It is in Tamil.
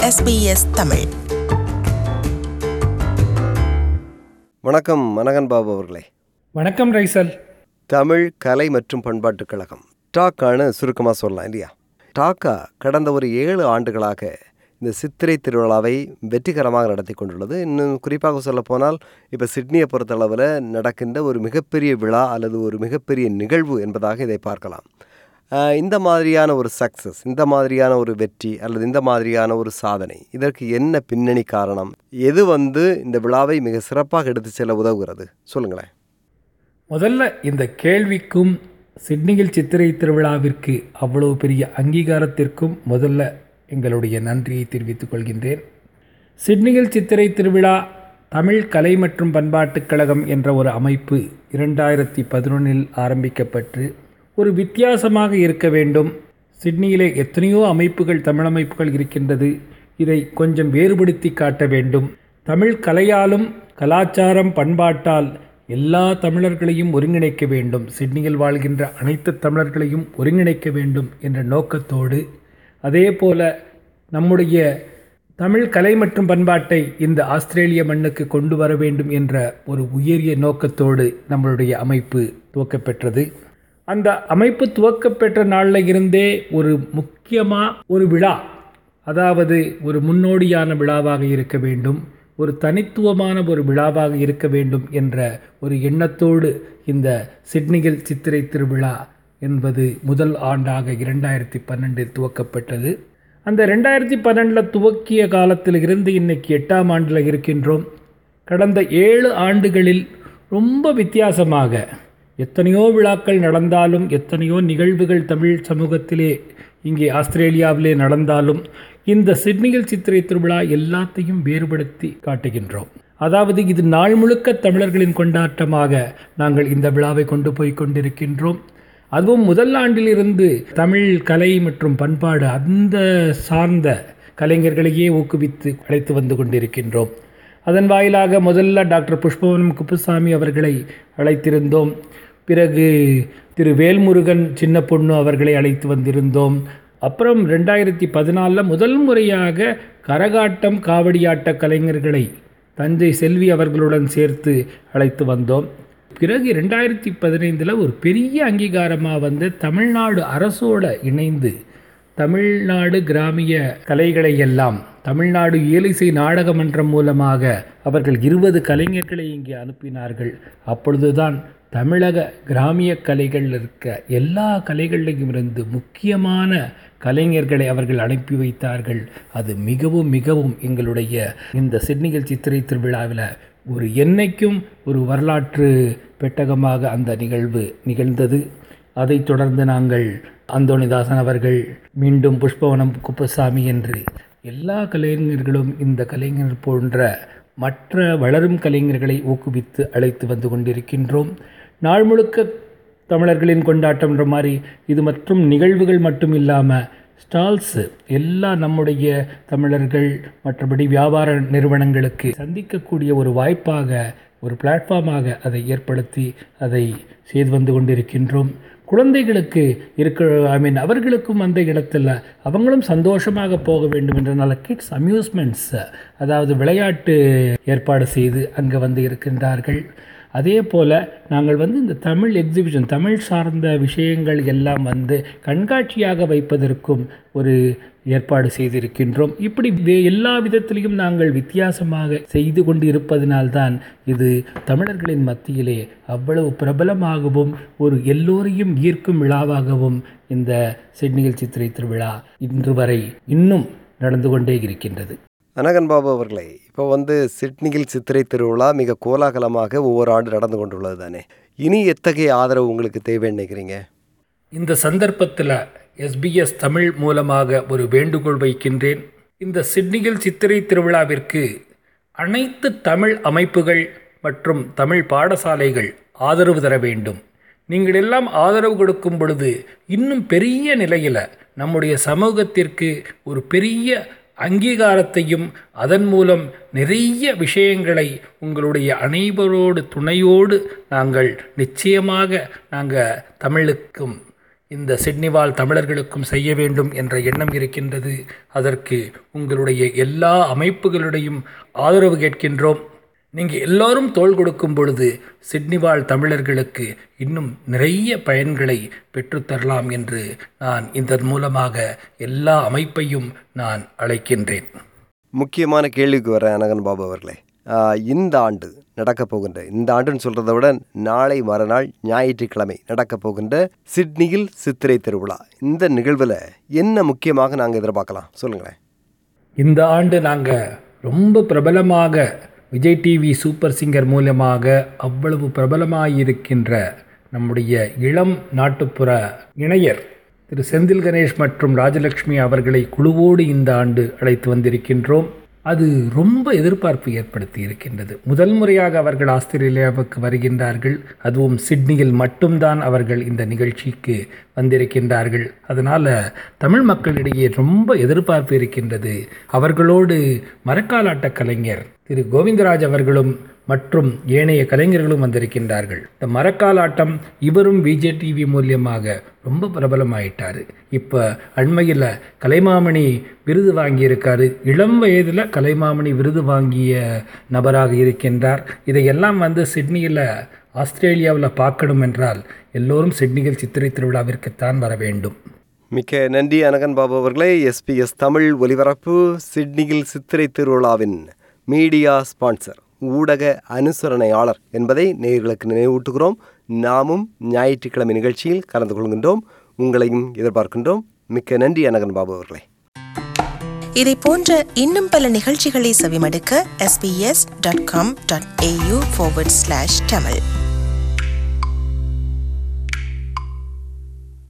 SBS தமிழ் வணக்கம் மனகன் பாபு அவர்களே வணக்கம் ரைசல் தமிழ் கலை மற்றும் பண்பாட்டுக் கழகம் டாக்கான்னு சுருக்கமாக சொல்லலாம் இல்லையா டாக்கா கடந்த ஒரு ஏழு ஆண்டுகளாக இந்த சித்திரை திருவிழாவை வெற்றிகரமாக நடத்தி கொண்டுள்ளது இன்னும் குறிப்பாக சொல்லப்போனால் இப்போ சிட்னியை பொறுத்தளவில் நடக்கின்ற ஒரு மிகப்பெரிய விழா அல்லது ஒரு மிகப்பெரிய நிகழ்வு என்பதாக இதை பார்க்கலாம் ஆஹ் இந்த மாதிரியான ஒரு சக்ஸஸ் இந்த மாதிரியான ஒரு வெற்றி அல்லது இந்த மாதிரியான ஒரு சாதனை இதற்கு என்ன பின்னணி காரணம் எது வந்து இந்த விழாவை மிக சிறப்பாக எடுத்து செல்ல உதவுகிறது சொல்லுங்களேன் முதல்ல இந்த கேள்விக்கும் சிட்னியில் சித்திரை திருவிழாவிற்கு அவ்வளவு பெரிய அங்கீகாரத்திற்கும் முதல்ல எங்களுடைய நன்றியை தெரிவித்துக் கொள்கின்றேன் சிட்னியில் சித்திரை திருவிழா தமிழ் கலை மற்றும் பண்பாட்டுக் கழகம் என்ற ஒரு அமைப்பு இரண்டாயிரத்தி பதினொன்றில் ஆரம்பிக்கப்பட்டு ஒரு வித்தியாசமாக இருக்க வேண்டும் சிட்னியிலே எத்தனையோ அமைப்புகள் தமிழ் அமைப்புகள் இருக்கின்றது இதை கொஞ்சம் வேறுபடுத்தி காட்ட வேண்டும் தமிழ் கலையாலும் கலாச்சாரம் பண்பாட்டால் எல்லா தமிழர்களையும் ஒருங்கிணைக்க வேண்டும் சிட்னியில் வாழ்கின்ற அனைத்து தமிழர்களையும் ஒருங்கிணைக்க வேண்டும் என்ற நோக்கத்தோடு அதே போல நம்முடைய தமிழ் கலை மற்றும் பண்பாட்டை இந்த ஆஸ்திரேலிய மண்ணுக்கு கொண்டு வர வேண்டும் என்ற ஒரு உயரிய நோக்கத்தோடு நம்மளுடைய அமைப்பு துவக்கப்பெற்றது அந்த அமைப்பு துவக்கப்பெற்ற நாளில் இருந்தே ஒரு முக்கியமாக ஒரு விழா அதாவது ஒரு முன்னோடியான விழாவாக இருக்க வேண்டும் ஒரு தனித்துவமான ஒரு விழாவாக இருக்க வேண்டும் என்ற ஒரு எண்ணத்தோடு இந்த சிட்னியில் சித்திரை திருவிழா என்பது முதல் ஆண்டாக இரண்டாயிரத்தி பன்னெண்டில் துவக்கப்பட்டது அந்த ரெண்டாயிரத்தி பன்னெண்டில் துவக்கிய காலத்தில் இருந்து இன்னைக்கு எட்டாம் ஆண்டில் இருக்கின்றோம் கடந்த ஏழு ஆண்டுகளில் ரொம்ப வித்தியாசமாக எத்தனையோ விழாக்கள் நடந்தாலும் எத்தனையோ நிகழ்வுகள் தமிழ் சமூகத்திலே இங்கே ஆஸ்திரேலியாவிலே நடந்தாலும் இந்த சிட்னியில் சித்திரை திருவிழா எல்லாத்தையும் வேறுபடுத்தி காட்டுகின்றோம் அதாவது இது நாள் முழுக்க தமிழர்களின் கொண்டாட்டமாக நாங்கள் இந்த விழாவை கொண்டு போய் கொண்டிருக்கின்றோம் அதுவும் முதல் ஆண்டிலிருந்து தமிழ் கலை மற்றும் பண்பாடு அந்த சார்ந்த கலைஞர்களையே ஊக்குவித்து அழைத்து வந்து கொண்டிருக்கின்றோம் அதன் வாயிலாக முதல்ல டாக்டர் புஷ்பவனம் குப்புசாமி அவர்களை அழைத்திருந்தோம் பிறகு திரு வேல்முருகன் சின்ன பொண்ணு அவர்களை அழைத்து வந்திருந்தோம் அப்புறம் ரெண்டாயிரத்தி பதினாலில் முதல் முறையாக கரகாட்டம் காவடியாட்ட கலைஞர்களை தஞ்சை செல்வி அவர்களுடன் சேர்த்து அழைத்து வந்தோம் பிறகு ரெண்டாயிரத்தி பதினைந்தில் ஒரு பெரிய அங்கீகாரமாக வந்து தமிழ்நாடு அரசோட இணைந்து தமிழ்நாடு கிராமிய கலைகளை எல்லாம் தமிழ்நாடு இயலிசை நாடக மன்றம் மூலமாக அவர்கள் இருபது கலைஞர்களை இங்கே அனுப்பினார்கள் அப்பொழுதுதான் தமிழக கிராமிய கலைகள் இருக்க எல்லா கலைகளிலும் இருந்து முக்கியமான கலைஞர்களை அவர்கள் அனுப்பி வைத்தார்கள் அது மிகவும் மிகவும் எங்களுடைய இந்த சிட்னிகள் சித்திரை திருவிழாவில் ஒரு என்னைக்கும் ஒரு வரலாற்று பெட்டகமாக அந்த நிகழ்வு நிகழ்ந்தது அதைத் தொடர்ந்து நாங்கள் அந்தோணிதாசன் அவர்கள் மீண்டும் புஷ்பவனம் குப்பசாமி என்று எல்லா கலைஞர்களும் இந்த கலைஞர் போன்ற மற்ற வளரும் கலைஞர்களை ஊக்குவித்து அழைத்து வந்து கொண்டிருக்கின்றோம் நாள் முழுக்க தமிழர்களின் கொண்டாட்டம்ன்ற மாதிரி இது மற்றும் நிகழ்வுகள் மட்டும் இல்லாமல் ஸ்டால்ஸு எல்லா நம்முடைய தமிழர்கள் மற்றபடி வியாபார நிறுவனங்களுக்கு சந்திக்கக்கூடிய ஒரு வாய்ப்பாக ஒரு பிளாட்ஃபார்மாக அதை ஏற்படுத்தி அதை செய்து வந்து கொண்டிருக்கின்றோம் குழந்தைகளுக்கு இருக்க ஐ மீன் அவர்களுக்கும் அந்த இடத்துல அவங்களும் சந்தோஷமாக போக வேண்டும் என்றனால கிட்ஸ் அம்யூஸ்மெண்ட்ஸ் அதாவது விளையாட்டு ஏற்பாடு செய்து அங்கே வந்து இருக்கின்றார்கள் அதே போல் நாங்கள் வந்து இந்த தமிழ் எக்ஸிபிஷன் தமிழ் சார்ந்த விஷயங்கள் எல்லாம் வந்து கண்காட்சியாக வைப்பதற்கும் ஒரு ஏற்பாடு செய்திருக்கின்றோம் இப்படி வே- எல்லா விதத்திலையும் நாங்கள் வித்தியாசமாக செய்து கொண்டு இருப்பதனால்தான் இது தமிழர்களின் மத்தியிலே அவ்வளவு பிரபலமாகவும் ஒரு எல்லோரையும் ஈர்க்கும் விழாவாகவும் இந்த சிட்னியில் சித்திரை திருவிழா இன்று வரை இன்னும் நடந்து கொண்டே இருக்கின்றது அனகன் பாபு அவர்களே இப்போ வந்து சிட்னியில் சித்திரை திருவிழா மிக கோலாகலமாக ஒவ்வொரு ஆண்டு நடந்து கொண்டுள்ளது தானே இனி எத்தகைய ஆதரவு உங்களுக்கு தேவைன்னு நினைக்கிறீங்க இந்த சந்தர்ப்பத்தில் எஸ்பிஎஸ் தமிழ் மூலமாக ஒரு வேண்டுகோள் வைக்கின்றேன் இந்த சிட்னியில் சித்திரை திருவிழாவிற்கு அனைத்து தமிழ் அமைப்புகள் மற்றும் தமிழ் பாடசாலைகள் ஆதரவு தர வேண்டும் நீங்கள் எல்லாம் ஆதரவு கொடுக்கும் பொழுது இன்னும் பெரிய நிலையில் நம்முடைய சமூகத்திற்கு ஒரு பெரிய அங்கீகாரத்தையும் அதன் மூலம் நிறைய விஷயங்களை உங்களுடைய அனைவரோடு துணையோடு நாங்கள் நிச்சயமாக நாங்கள் தமிழுக்கும் இந்த சிட்னி வாழ் தமிழர்களுக்கும் செய்ய வேண்டும் என்ற எண்ணம் இருக்கின்றது அதற்கு உங்களுடைய எல்லா அமைப்புகளுடையும் ஆதரவு கேட்கின்றோம் நீங்கள் எல்லோரும் தோள் கொடுக்கும் பொழுது சிட்னி வாழ் தமிழர்களுக்கு இன்னும் நிறைய பயன்களை பெற்றுத்தரலாம் என்று நான் இதன் மூலமாக எல்லா அமைப்பையும் நான் அழைக்கின்றேன் முக்கியமான கேள்விக்கு வரேன் அனகன் பாபு அவர்களே ஆஹ், இந்த ஆண்டு நடக்கப் போகின்ற இந்த ஆண்டுன்னு சொல்கிறத விட நாளை மறுநாள் ஞாயிற்றுக்கிழமை நடக்கப் போகின்ற சிட்னியில் சித்திரை திருவிழா இந்த நிகழ்வில் என்ன முக்கியமாக நாங்கள் எதிர்பார்க்கலாம் சொல்லுங்களேன் இந்த ஆண்டு நாங்கள் ரொம்ப பிரபலமாக விஜய் டிவி சூப்பர் சிங்கர் மூலமாக அவ்வளவு பிரபலமாயிருக்கின்ற நம்முடைய இளம் நாட்டுப்புற இணையர் திரு செந்தில் கணேஷ் மற்றும் ராஜலட்சுமி அவர்களை குழுவோடு இந்த ஆண்டு அழைத்து வந்திருக்கின்றோம் அது ரொம்ப எதிர்பார்ப்பு ஏற்படுத்தி இருக்கின்றது முதல் முறையாக அவர்கள் ஆஸ்திரேலியாவுக்கு வருகின்றார்கள் அதுவும் சிட்னியில் மட்டும்தான் அவர்கள் இந்த நிகழ்ச்சிக்கு வந்திருக்கின்றார்கள் அதனால் தமிழ் மக்களிடையே ரொம்ப எதிர்பார்ப்பு இருக்கின்றது அவர்களோடு மரக்காலாட்ட கலைஞர் திரு கோவிந்தராஜ் அவர்களும் மற்றும் ஏனைய கலைஞர்களும் வந்திருக்கின்றார்கள் இந்த மரக்காலாட்டம் இவரும் விஜய் டிவி மூலியமாக ரொம்ப பிரபலமாயிட்டார் இப்போ அண்மையில் கலைமாமணி விருது வாங்கியிருக்காரு இளம் வயதில் கலைமாமணி விருது வாங்கிய நபராக இருக்கின்றார் இதையெல்லாம் வந்து சிட்னியில் ஆஸ்திரேலியாவில் பார்க்கணும் என்றால் எல்லோரும் சிட்னியில் சித்திரை திருவிழாவிற்குத்தான் வர வேண்டும் மிக்க நன்றி அனகன் பாபு அவர்களே எஸ்பிஎஸ் தமிழ் ஒலிபரப்பு சிட்னியில் சித்திரை திருவிழாவின் மீடியா ஸ்பான்சர் ஊடக அனுசரணையாளர் என்பதை நேயர்களுக்கு நினைவூட்டுகிறோம் நாமும் ஞாயிற்றுக்கிழமை நிகழ்ச்சியில் கலந்து கொள்கின்றோம் உங்களையும் எதிர்பார்க்கின்றோம் மிக்க நன்றி அனகன் பாபு அவர்களே இதை போன்ற இன்னும் பல நிகழ்ச்சிகளை செவிமடுக்க sbs.com.au forward slash tamil